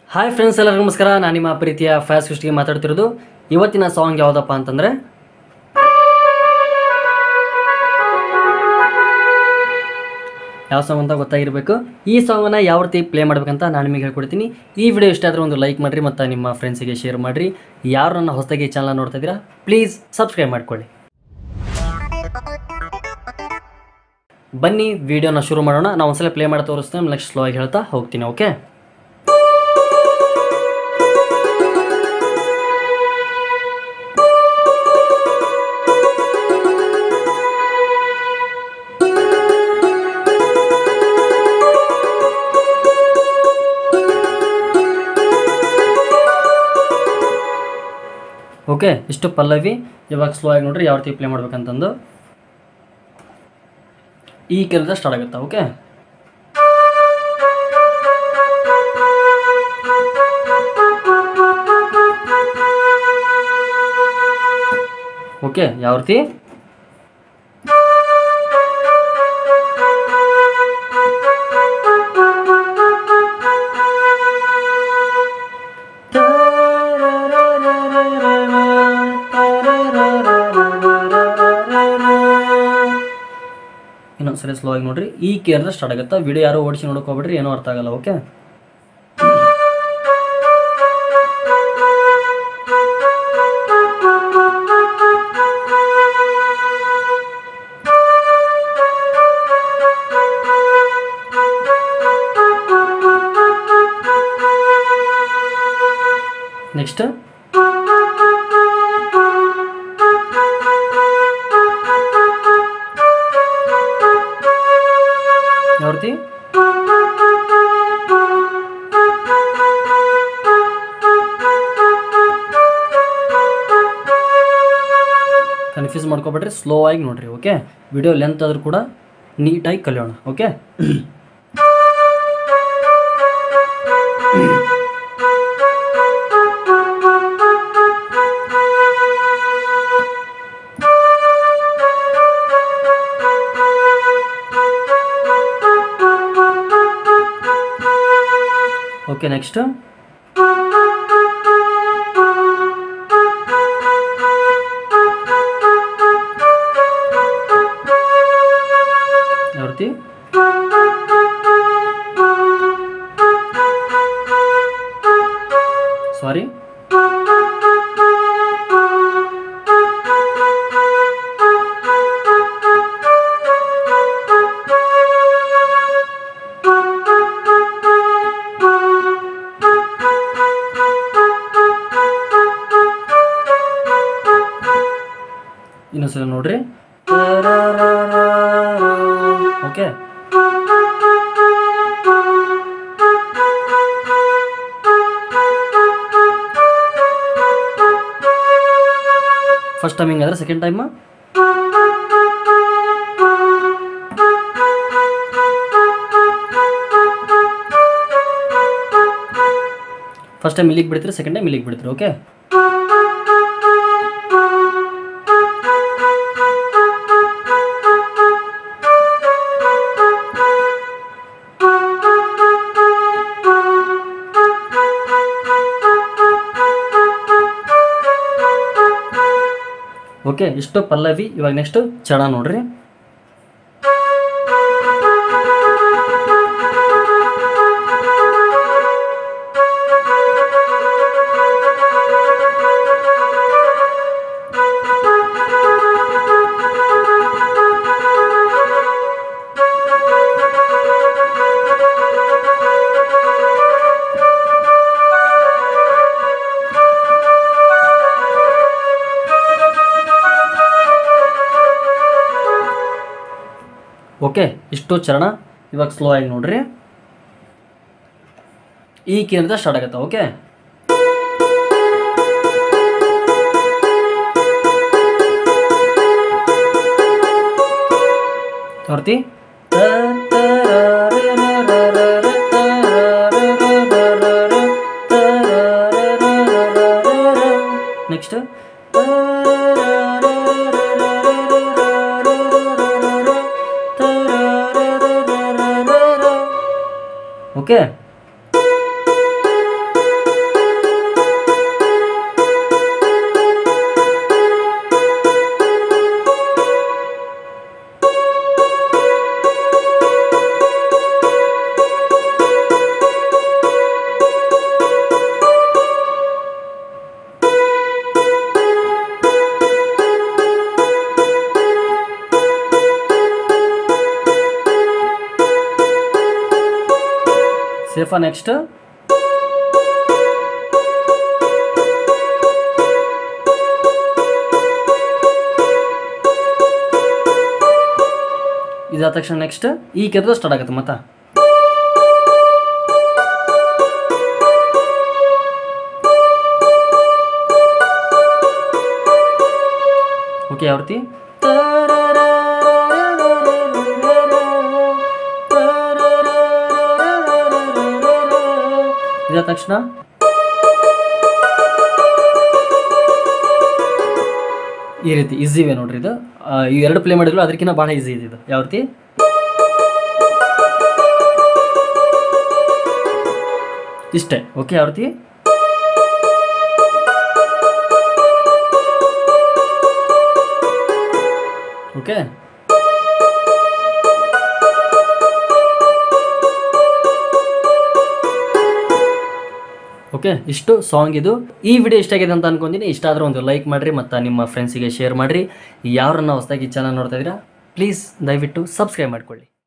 hi friends ಎಲ್ಲರಿಗೂ ನಮಸ್ಕಾರ ನಾನು ನಿಮ್ಮ ಪ್ರೀತಿಯ ಫ್ಯಾಸ್ ಸೃಷ್ಟಿಗೆ ಮಾತಾಡ್ತಿರೋದು ಇವತ್ತಿನ ಸಾಂಗ್ ಯಾವುದಪ್ಪ ಅಂತಂದರೆ ಯಾವ ಸಾಂಗ್ ಅಂತ ಗೊತ್ತಾಗಿರಬೇಕು ಈ ಸಾಂಗನ್ನು ಯಾವ ರೀತಿ ಪ್ಲೇ ಮಾಡ್ಬೇಕಂತ ನಾನು ನಿಮಗೆ ಹೇಳ್ಕೊಡ್ತೀನಿ ಈ ವಿಡಿಯೋ ಇಷ್ಟ ಆದರೆ ಒಂದು ಲೈಕ್ ಮಾಡಿರಿ ಮತ್ತು ನಿಮ್ಮ ಫ್ರೆಂಡ್ಸಿಗೆ ಶೇರ್ ಮಾಡಿರಿ ಯಾರು ನನ್ನ ಹೊಸದಾಗಿ ಚಾನಲ್ ನೋಡ್ತಾ ಇದ್ದೀರಾ ಪ್ಲೀಸ್ ಸಬ್ಸ್ಕ್ರೈಬ್ ಮಾಡ್ಕೊಳ್ಳಿ ಬನ್ನಿ ವಿಡಿಯೋನ ಶುರು ಮಾಡೋಣ ನಾವು ಒಂದ್ಸಲ ಪ್ಲೇ ಮಾಡಿ ತೋರಿಸ್ತೇನೆ ನೆಕ್ಸ್ಟ್ ಸ್ಲೋ ಆಗಿ ಹೇಳ್ತಾ ಹೋಗ್ತೀನಿ ಓಕೆ ಓಕೆ ಇಷ್ಟು ಪಲ್ಲವಿ ಇವಾಗ ಸ್ಲೋ ಆಗಿ ನೋಡ್ರಿ ಯಾವ ರೀತಿ ಪ್ಲೇ ಮಾಡ್ಬೇಕಂತಂದು ಈ ಕೆಲಸ ಸ್ಟಾರ್ಟ್ ಆಗುತ್ತಾ ಓಕೆ ಓಕೆ ಯಾವ ರೀತಿ ಇನ್ನೊಂದ್ಸರಿ ಸ್ಲೋ ಆಗಿ ನೋಡ್ರಿ ಈ ಕೇರ್ದ ಸ್ಟಾರ್ಟ್ ಆಗುತ್ತಾ ವಿಡಿಯೋ ಯಾರೋ ಓಡಿಸಿ ನೋಡಕ್ ಹೋಗ್ಬಿಡ್ರಿ ಏನೂ ಅರ್ಥ ಆಗಲ್ಲ ಓಕೆ ನೆಕ್ಸ್ಟ್ ಯಾವ ರೀತಿ ಕನ್ಫ್ಯೂಸ್ ಮಾಡ್ಕೊಬೇಡ್ರಿ ಸ್ಲೋ ಆಗಿ ನೋಡ್ರಿ ಓಕೆ ವಿಡಿಯೋ ಲೆಂತ್ ಆದ್ರೂ ಕೂಡ ನೀಟಾಗಿ ಕಲಿಯೋಣ ಓಕೆ ಓಕೆ ನೆಕ್ಸ್ಟ್ ಯಾವ ರೀತಿ ಸಾರಿ ಇನ್ನೊಂದ್ಸಲ ನೋಡ್ರಿ ಓಕೆ ಫಸ್ಟ್ ಟೈಮ್ ಹಿಂಗಾದ್ರೆ ಸೆಕೆಂಡ್ ಟೈಮ್ ಫಸ್ಟ್ ಟೈಮ್ ಇಲ್ಲಿಗೆ ಬಿಡ್ತೀರಿ ಸೆಕೆಂಡ್ ಟೈಮ್ ಇಲ್ಲಿಗೆ ಬಿಡ್ತೀರಿ ಓಕೆ ಓಕೆ ಇಷ್ಟು ಪಲ್ಲವಿ ಇವಾಗ ನೆಕ್ಸ್ಟ್ ಚಣ ನೋಡ್ರಿ ಓಕೆ ಇಷ್ಟು ಚರಣ ಇವಾಗ ಸ್ಲೋ ಆಗಿ ನೋಡ್ರಿ ಈ ಕೇಂದ್ರ ಸ್ಟಾರ್ಟ್ ಆಗುತ್ತೆ ಓಕೆ ತೋರ್ತಿ ನೆಕ್ಸ್ಟ್ ಓಕೆ ಸೇಫಾ ನೆಕ್ಸ್ಟ್ ಇದಾದ ತಕ್ಷಣ ನೆಕ್ಸ್ಟ್ ಈ ಕೆತ್ತದ ಸ್ಟಾರ್ಟ್ ಆಗುತ್ತೆ ಮತ್ತ ಓಕೆ ಯಾವ ರೀತಿ ಇದಾದ ತಕ್ಷಣ ಈ ರೀತಿ ಈಸಿ ಇವೆ ನೋಡ್ರಿ ಇದು ಆ, ಈ ಎರಡು ಪ್ಲೇ ಮಾಡಿದ್ರು ಅದಕ್ಕಿಂತ ಭಾಳ ಈಸಿ ಇದೆ ಇದು ಯಾವ ರೀತಿ ಇಷ್ಟೇ ಓಕೆ ಯಾವ ರೀತಿ ಓಕೆ ಓಕೆ ಇಷ್ಟು ಸಾಂಗ್ ಇದು ಈ ವಿಡಿಯೋ ಇಷ್ಟ ಆಗಿದೆ ಅಂತ ಅನ್ಕೊಂತೀನಿ ಇಷ್ಟ ಆದ್ರೆ ಒಂದು ಲೈಕ್ ಮಾಡಿರಿ ಮತ್ತು ನಿಮ್ಮ ಫ್ರೆಂಡ್ಸಿಗೆ ಶೇರ್ ಮಾಡಿರಿ ಯಾರನ್ನ ಹೊಸದಾಗಿ ಚಾನಲ್ ನೋಡ್ತಾ ಇದ್ದೀರಾ ಪ್ಲೀಸ್ ದಯವಿಟ್ಟು ಸಬ್ಸ್ಕ್ರೈಬ್ ಮಾಡ್ಕೊಳ್ಳಿ